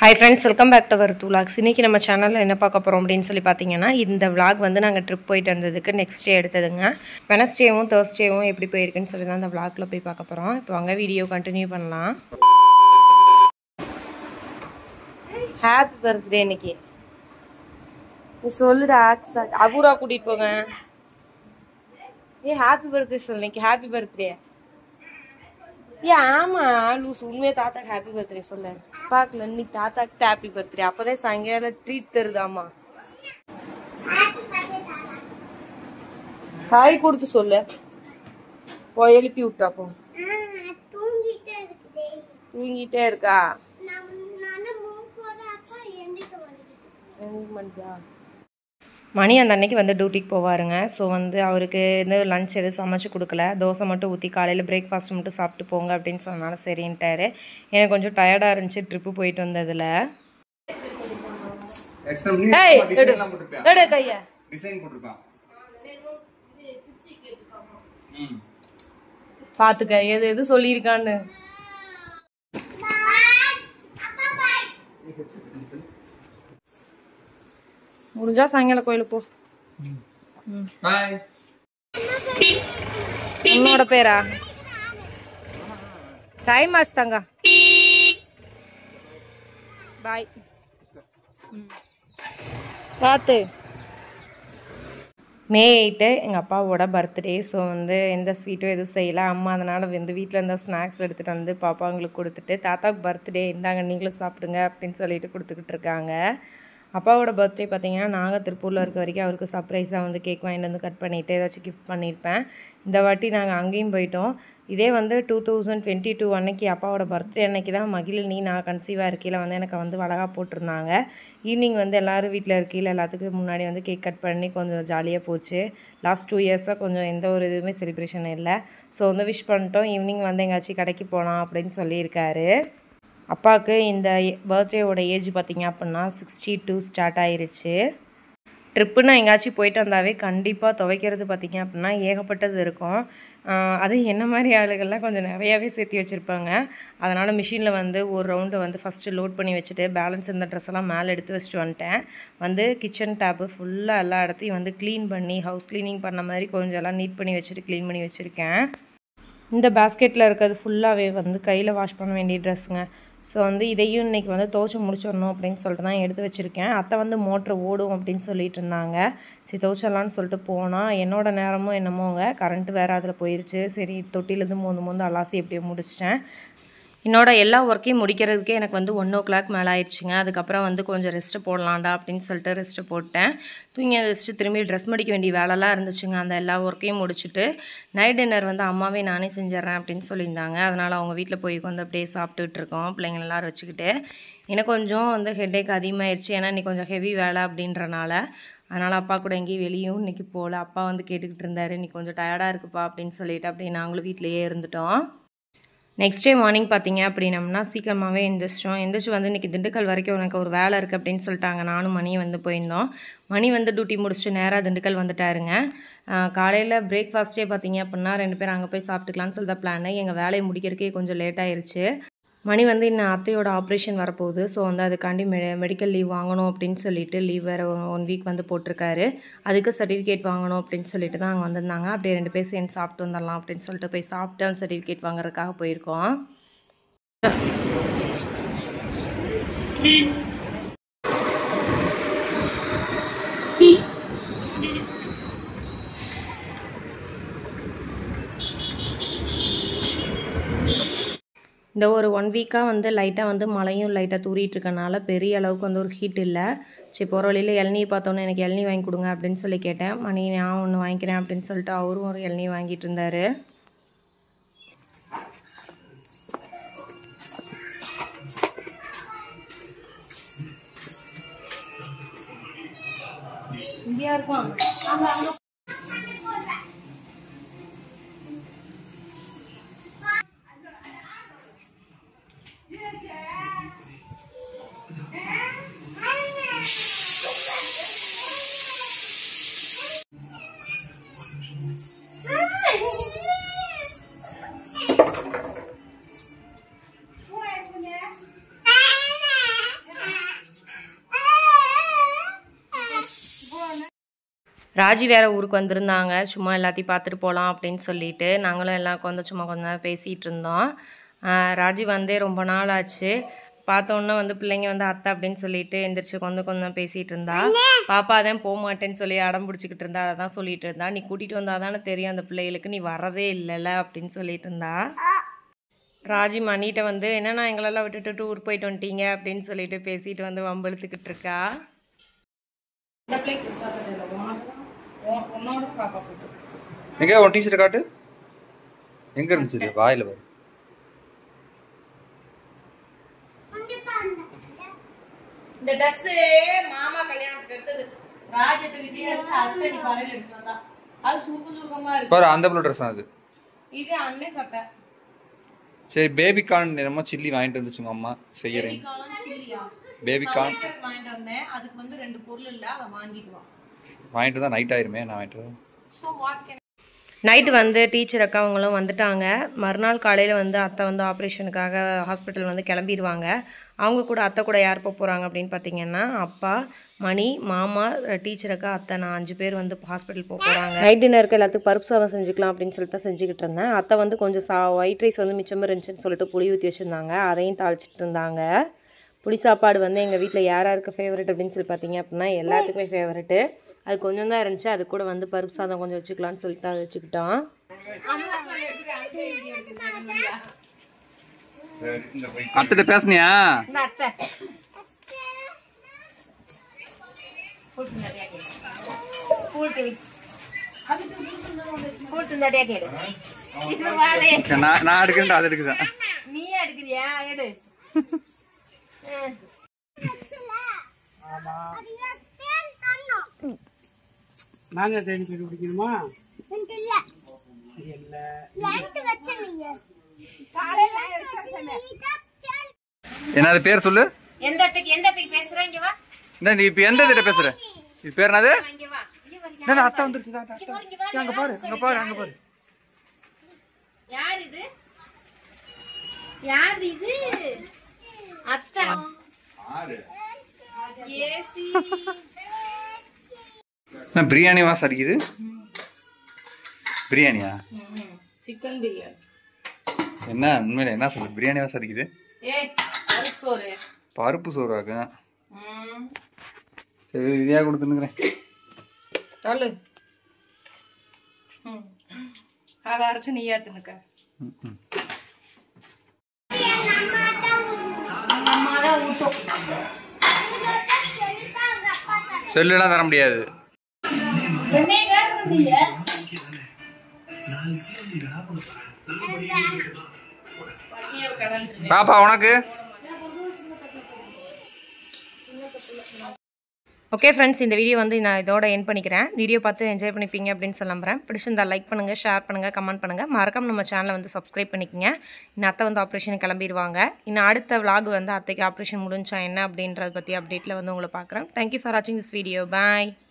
Hi friends welcome back to our டூ லாக்ஸ் இன்றைக்கி நம்ம சேனலில் என்ன பார்க்க போகிறோம் அப்படின்னு சொல்லி பார்த்தீங்கன்னா இந்த vlog வந்து நாங்கள் ட்ரிப் போயிட்டு வந்ததுக்கு நெக்ஸ்ட் டே எடுத்ததுங்க வெனஸ்டேவும் தேர்ஸ்டேவும் எப்படி போயிருக்குன்னு சொல்லி தான் அந்த vlogல போய் பார்க்க போகிறோம் இப்போ வாங்க வீடியோ கண்டினியூ பண்ணலாம் ஹாப்பி பர்த்டே இன்னைக்கு நீ சொல்லுடா அபூரா கூட்டிகிட்டு போங்க ஏ ஹாப்பி பர்த்டே சொல்லு இன்னைக்கு ஹாப்பி பர்த்டே ஏ ஆமா லூஸ் உண்மையா தாத்தாக்கு ஹாப்பி பர்த்டே சொல்ல பாக்கல இன்னைக்கு தாத்தாக்கு ஹாப்பி பர்த்டே அப்பதான் சாயங்காலம் ட்ரீட் தருதாமா ஹாய் கொடுத்து சொல்லு போய் எழுப்பி விட்டா போ தூங்கிட்டே இருக்குதே தூங்கிட்டே இருக்கா நம் நானும் மூக்கோடாப்பா எந்திரிக்க வருது எந்திரிக்க மாட்டியா? மணி அந்த அன்னைக்கு வந்து டியூட்டிக்கு போவாருங்க ஸோ வந்து அவருக்கு இந்த லஞ்ச் எதுவும் சமைச்சு கொடுக்கல தோசை மட்டும் ஊற்றி காலையில் பிரேக்ஃபாஸ்ட் மட்டும் சாப்பிட்டு போங்க அப்படின்னு சொன்னால சரின்ட்டாரு எனக்கு கொஞ்சம் டயர்டாக இருந்துச்சு ட்ரிப்பு போயிட்டு வந்ததில் எக்ஸ்ட்ரா பண்ணி ஏய், எடு. டிசைன்லாம் போட்டிருப்பேன் எடு கையை டிசைன் போட்டிருப்பேன் ம் பார்த்துக்க எது எது சொல்லியிருக்கான்னு முடிஞ்சா சாயங்காலம் கோயிலுக்கு போ பாய் உன்னோட பேரா டைம் ஆச்சு தங்க பாய் பார்த்து மே எயிட்டு எங்கள் அப்பாவோட பர்த்டே ஸோ வந்து எந்த ஸ்வீட்டும் எதுவும் செய்யலை அம்மா அதனால் வந்து வீட்டில் இருந்த ஸ்நாக்ஸ் எடுத்துகிட்டு வந்து பாப்பாங்களுக்கு கொடுத்துட்டு தாத்தாவுக்கு பர்த்டே இந்தாங்க நீங்களும் சாப்பிடுங்க அப்படின்னு சொல்லிட்டு கொடுத்துக்கிட்டு இருக்காங்க அப்பாவோட பர்த்டே பார்த்தீங்கன்னா நாங்கள் திருப்பூரில் இருக்க வரைக்கும் அவருக்கு சர்ப்ரைஸாக வந்து கேக் வாங்கிட்டு வந்து கட் பண்ணிவிட்டு ஏதாச்சும் கிஃப்ட் பண்ணியிருப்பேன் இந்த வாட்டி நாங்கள் அங்கேயும் போயிட்டோம் இதே வந்து டூ தௌசண்ட் டுவெண்ட்டி டூ அன்னைக்கு அப்பாவோட பர்த்டே அன்னைக்கு தான் மகிழினி நான் கன்சீவாக இருக்கையில் வந்து எனக்கு வந்து வளகா போட்டிருந்தாங்க ஈவினிங் வந்து எல்லோரும் வீட்டில் இருக்கையில் எல்லாத்துக்கும் முன்னாடி வந்து கேக் கட் பண்ணி கொஞ்சம் ஜாலியாக போச்சு லாஸ்ட் டூ இயர்ஸாக கொஞ்சம் எந்த ஒரு இதுவுமே செலிப்ரேஷன் இல்லை ஸோ வந்து விஷ் பண்ணிட்டோம் ஈவினிங் வந்து எங்கேயாச்சும் கடைக்கு போகலாம் அப்படின்னு சொல்லியிருக்காரு அப்பாவுக்கு இந்த பர்த்டேவோட ஏஜ் பார்த்தீங்க அப்படின்னா சிக்ஸ்டி டூ ஸ்டார்ட் ஆயிருச்சு ட்ரிப்புன்னு எங்கேயாச்சும் போயிட்டு வந்தாவே கண்டிப்பாக துவைக்கிறது பார்த்தீங்க அப்படின்னா ஏகப்பட்டது இருக்கும் ஆஹ் அது என்ன மாதிரி ஆளுகள்லாம் கொஞ்சம் நிறையாவே சேர்த்து வச்சுருப்பாங்க அதனால் மிஷினில் வந்து ஒரு ரவுண்டு வந்து ஃபஸ்ட்டு லோட் பண்ணி வச்சுட்டு பேலன்ஸ் இந்த ட்ரெஸ் எல்லாம் மேலே எடுத்து வச்சுட்டு வந்துட்டேன் வந்து கிச்சன் டேப்பு ஃபுல்லாக எல்லா இடத்தையும் வந்து க்ளீன் பண்ணி ஹவுஸ் க்ளீனிங் பண்ண மாதிரி கொஞ்சம் எல்லாம் நீட் பண்ணி வச்சுட்டு க்ளீன் பண்ணி வச்சுருக்கேன் இந்த பேஸ்கெட்டில் இருக்கிறது ஃபுல்லாகவே வந்து கையில் வாஷ் பண்ண வேண்டிய ட்ரெஸ்ஸுங்க ஸோ வந்து இதையும் இன்றைக்கி வந்து துவைச்சி முடிச்சிடணும் அப்படின்னு சொல்லிட்டு தான் எடுத்து வச்சுருக்கேன் அத்தை வந்து மோட்ரு ஓடும் அப்படின்னு சொல்லிட்டு இருந்தாங்க சரி துவைச்சிடலான்னு சொல்லிட்டு போனால் என்னோட நேரமும் என்னமோங்க கரண்ட்டு வேறு அதில் போயிருச்சு சரி தொட்டிலேருந்து மூந்து மூந்து அலாசி எப்படியோ முடிச்சிட்டேன் என்னோட எல்லா ஒர்க்கையும் முடிக்கிறதுக்கே எனக்கு வந்து ஒன் ஓ கிளாக் மேலே ஆயிடுச்சுங்க அதுக்கப்புறம் வந்து கொஞ்சம் ரெஸ்ட்டு போடலாம்டா அப்படின்னு சொல்லிட்டு ரெஸ்ட்டு போட்டேன் தூங்கி ரெஸ்ட்டு திரும்பி ட்ரெஸ் மடிக்க வேண்டிய வேலைலாம் இருந்துச்சுங்க அந்த எல்லா ஒர்க்கையும் முடிச்சுட்டு நைட் டின்னர் வந்து அம்மாவே நானே செஞ்சிட்றேன் அப்படின்னு சொல்லியிருந்தாங்க அதனால் அவங்க வீட்டில் போய் வந்து அப்படியே சாப்பிட்டுட்டு இருக்கோம் பிள்ளைங்க எல்லாரும் வச்சுக்கிட்டு எனக்கு கொஞ்சம் வந்து ஹெட்டேக் அதிகமாகிடுச்சு ஏன்னா இன்னைக்கு கொஞ்சம் ஹெவி வேலை அப்படின்றனால அதனால் அப்பா கூட எங்கேயும் வெளியும் இன்றைக்கி போகல அப்பா வந்து கேட்டுக்கிட்டு இருந்தாரு இன்னைக்கு கொஞ்சம் டயர்டாக இருக்குப்பா அப்படின்னு சொல்லிட்டு அப்படியே நாங்களும் வீட்டிலேயே இருந்துட்டோம் நெக்ஸ்ட் டே மார்னிங் பார்த்தீங்க அப்படின்னம்னா சீக்கிரமாகவே எந்திரிச்சிட்டோம் எந்திரிச்சு வந்து இன்றைக்கி திண்டுக்கல் வரைக்கும் உனக்கு ஒரு வேலை இருக்குது அப்படின்னு சொல்லிட்டாங்க நானும் மணியும் வந்து போயிருந்தோம் மணி வந்து டியூட்டி முடிச்சுட்டு நேராக திண்டுக்கல் வந்துட்டாருங்க காலையில் பிரேக்ஃபாஸ்ட்டே பார்த்தீங்க அப்படின்னா ரெண்டு பேரும் அங்கே போய் சாப்பிட்டுக்கலான்னு சொல்லிட்டு பிளான் எங்கள் வேலையை முடிக்கிறதுக்கே கொஞ்சம் லேட் ஆயிருச்சு மணி வந்து இன்னும் அத்தையோட ஆப்ரேஷன் வரப்போகுது ஸோ வந்து அதுக்காண்டி மெ மெடிக்கல் லீவ் வாங்கணும் அப்படின்னு சொல்லிட்டு லீவ் வேறு ஒன் வீக் வந்து போட்டிருக்காரு அதுக்கு சர்டிஃபிகேட் வாங்கணும் அப்படின்னு சொல்லிட்டு தான் அங்கே வந்திருந்தாங்க அப்படியே ரெண்டு பேர் சேர்ந்து சாப்பிட்டு வந்துடலாம் அப்படின்னு சொல்லிட்டு போய் சாப்பிட்டு அந்த சர்டிஃபிகேட் வாங்குறதுக்காக போயிருக்கோம் இந்த ஒரு ஒன் வீக்காக வந்து லைட்டாக வந்து மழையும் லைட்டாக தூரிட்டு இருக்கனால பெரிய அளவுக்கு வந்து ஒரு ஹீட் இல்லை சரி போகிற வழியில் இளநீ பார்த்தோன்னே எனக்கு இளநீ வாங்கி கொடுங்க அப்படின்னு சொல்லி கேட்டேன் மணி நான் ஒன்று வாங்கிக்கிறேன் அப்படின்னு சொல்லிட்டு அவரும் ஒரு இளநீ வாங்கிட்டு இருந்தார் இங்கேயா இருக்கும் Ah! ராஜி வேற ஊருக்கு வந்திருந்தாங்க சும்மா எல்லாத்தையும் பார்த்துட்டு போகலாம் அப்படின்னு சொல்லிட்டு நாங்களும் எல்லாம் உட்காந்து சும்மா கொஞ்ச நேரம் பேசிகிட்டு இருந்தோம் ஆஹ் ராஜி வந்தே ரொம்ப நாள் ஆச்சு பார்த்தோன்னே வந்து பிள்ளைங்க வந்து அத்தை அப்படின்னு சொல்லிட்டு எந்திரிச்சு கொஞ்சம் கொஞ்சம் பேசிகிட்டு இருந்தா பாப்பா தான் போக மாட்டேன்னு சொல்லி அடம் பிடிச்சிக்கிட்டு இருந்தா அதை தான் சொல்லிட்டு இருந்தா நீ கூட்டிகிட்டு வந்தால் தானே தெரியும் அந்த பிள்ளைகளுக்கு நீ வரதே இல்லைல்ல அப்படின்னு சொல்லிட்டு இருந்தா ராஜி மணிகிட்ட வந்து என்னண்ணா எங்களெல்லாம் விட்டுட்டு டூர் போயிட்டு வந்துட்டீங்க அப்படின்னு சொல்லிட்டு பேசிட்டு வந்து வம்பெழுத்துக்கிட்டு இருக்கா எங்க உன் டீச்சர் காட்டு எங்க இருந்துச்சு இது? வாயில வரும் கண்டிப்பா அந்த இந்த ட்ரெஸ் மாமா கல்யாணத்துக்கு எடுத்தது ராஜத்தை வீட்லயே எடுத்து அத்தை நீ வரையில எடுத்து வந்தா அது சுருக்கம் சுருக்கமா இருக்கு பாரு அந்த ப்ளூ ட்ரெஸ் அது இது அண்ணே சட்டை சரி பேபி கார்ன் என்னமோ சில்லி வாங்கிட்டு வந்துச்சு உங்க அம்மா செய்யறேன் பேபி கார்ன் வாங்கிட்டு வந்தேன் அதுக்கு வந்து ரெண்டு பொருள் இல்ல அதை வாங்கிட்டு வா வாங்கிட்டு தான் நைட் ஆயிருமே நான் வாங்கிட்டு வரேன். ஸோ வாட் கேன் நைட்டு வந்து டீச்சர் அக்கா அவங்களும் வந்துட்டாங்க மறுநாள் காலையில் வந்து அத்தை வந்து ஆப்ரேஷனுக்காக ஹாஸ்பிட்டல் வந்து கிளம்பிடுவாங்க அவங்க கூட அத்தை கூட யார் போக போகிறாங்க அப்படின்னு பார்த்தீங்கன்னா அப்பா மணி மாமா டீச்சர் அக்கா அத்தை நான் அஞ்சு பேர் வந்து ஹாஸ்பிட்டல் போக போகிறாங்க நைட் டின்னருக்கு எல்லாத்துக்கும் பருப்பு சாதம் செஞ்சுக்கலாம் அப்படின்னு சொல்லிட்டு தான் செஞ்சுக்கிட்டு இருந்தேன் அத்தை வந்து கொஞ்சம் சா ஒயிட் ரைஸ் வந்து மிச்சமாக இருந்துச்சுன்னு சொல்லிட்டு புளி ஊற்றி வச்சுருந்தாங்க அதையும் தாளிச்சிட்டு இருந்தாங்க புளி சாப்பாடு வந்து எங்கள் வீட்டில் யார் யாருக்கு ஃபேவரட் அப்படின்னு சொல்லி பார்த்தீங்க அப்படின்னா எல்லாத்துக்குமே ஃபேவரெட்டு அது கொஞ்சம் தான் இருந்துச்சு அது கூட வந்து பருப்பு சாதம் கொஞ்சம் வச்சுக்கலாம்னு சொல்லிட்டு அதை வச்சுக்கிட்டோம் அத்திட்ட பேசுனியா சரி, நான் நான் எடுக்கிறேன் அது எடுக்குதான் நீ எடுக்கிறியா எடு அது ஏன் தேன் தண்ணம் நாங்க தேடி போய் குடிக்கணுமா எனக்கு இல்ல இல்ல லைட் வச்ச நீங்க காலையில நீ தான் தேன் என்னது பேர் சொல்லு எந்த இடத்துக்கு எந்த இடத்துக்கு பேசுறோம் இங்க வா என்ன நீ இப்ப எந்த இதுல பேசுற இது பேர் என்னது இங்க வா இங்க வா இங்க என்ன அத்தை வந்துருச்சு தான், அத்தை. இங்க வா, அங்க பாரு அங்க பாரு அங்க பாரு யார் இது யார் இது அத்தை ஏசி என்ன பிரியாணி வாசம் அடிக்குது பிரியாணியா சிக்கன் பிரியாணி என்ன உண்மையில என்ன சொல்லு பிரியாணி வாசம் அடிக்குது ஏய் பருப்பு சோறு பருப்பு சோறாக்கும் ம் சரி இதையா கொடுத்துனுக்குறேன் சொல்லு ம் அதை அரைச்சு நீயா தின்னுக்க அம்மா தான் ஊட்டும் செல்லுலாம் தர முடியாது என்னைய கேட்டுருந்தீங்க பாப்பா உனக்கு ஓகே ஃப்ரெண்ட்ஸ் இந்த வீடியோ வந்து நான் இதோட என் பண்ணிக்கிறேன் வீடியோ பார்த்து என்ஜாய் பண்ணிப்பீங்க அப்படின்னு சொல்ல நம்புறேன் பிடிச்சிருந்தா லைக் பண்ணுங்கள் ஷேர் பண்ணுங்கள் கமெண்ட் பண்ணுங்கள் மறக்காம நம்ம சேனலை வந்து சப்ஸ்கிரைப் பண்ணிக்கங்க இன்னும் அத்தை வந்து ஆப்ரேஷன் கிளம்பிடுவாங்க இன்னும் அடுத்த vlog வந்து அத்தைக்கு ஆப்ரேஷன் முடிஞ்சா என்ன அப்படின்றத பற்றி அப்டேட்டில் வந்து உங்களை பார்க்குறேன் தேங்க்யூ ஃபார் வாட்சிங் திஸ் வீடியோ பாய்